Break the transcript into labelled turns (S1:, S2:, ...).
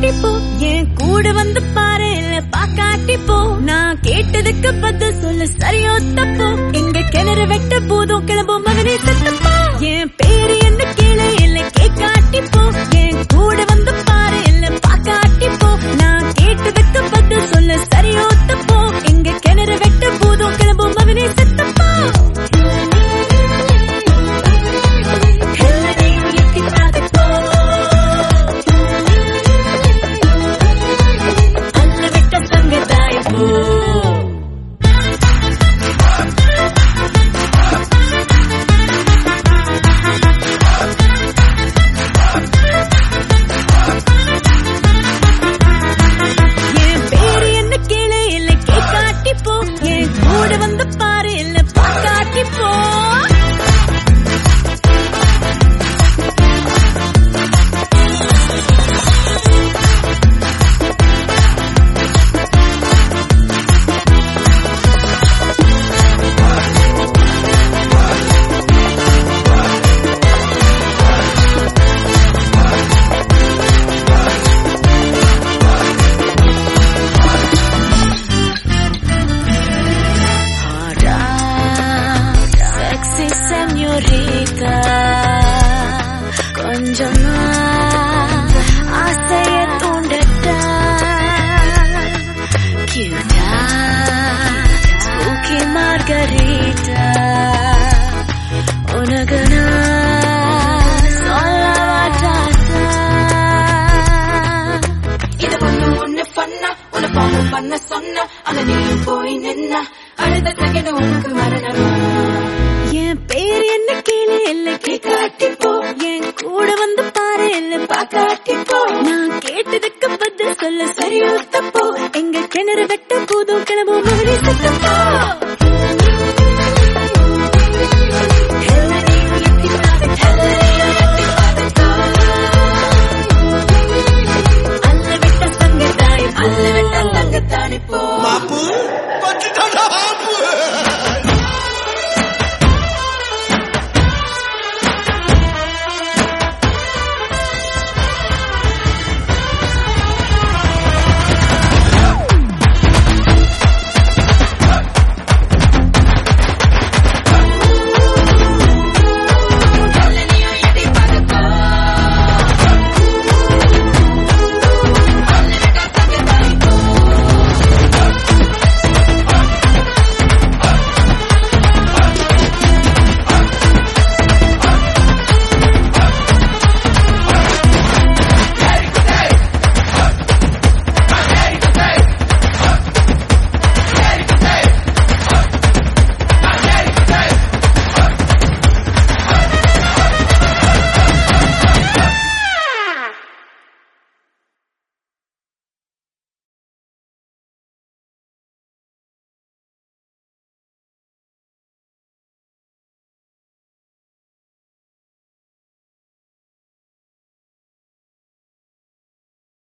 S1: பாக்காட்டி போ என் கூட வந்து பாரு இல்ல பாக்காட்டி போ நான் கேட்டதுக்கு பதில் சொல்லு சரியோ தப்போ எங்க கிணறு வெட்ட போதும் கிளம்பும் மகனே சத்தப்பா என் பேரு என்ன கேளு இல்ல கேக்காட்டி போ என் கூட வந்து பாரு இல்ல பாக்காட்டி போ நான் கேட்டதுக்கு பதில் சொல்லு சரியோ தப்போ எங்க கிணறு வெட்ட போதும் கிளம்பும் மகனே சத்தப்பா எல்லாரையும் எட்டி பார்த்துப்போ. அன்ன விட்ட சங்கதாய் போ என் பேரு என்ன கேளு இல்ல கேக்காட்டி போ என் கூட வந்து பாரு இல்ல பாக்காட்டி போ Sexy señorita கொஞ்சமா ஆசைய தூண்டட்டா கியூட்டா ஸ்பூக்கி மார்கரீட்டா உனக்கு நான் சொல்லவாட்டாட்டா
S2: இத ஒண்ணு ஒண்ணு பண்ணா உன்னை ஃபாலோ பண்ண சொன்னா ஆனா நீயும் போய் நின்னா அடுத்த செகண்ட் உனக்கு மரணமா
S1: என் பேர் என்ன கேளு இல்ல கேக்காட்டி போ என் கூட வந்து பாரு இல்ல பாக்காட்டி போ நான் கேட்டதுக்கு பதில் சொல்ல சரியோ தப்போ எங்க கிணறு வெட்ட போதும் கிளம்பும் மகனே சத்தப்போ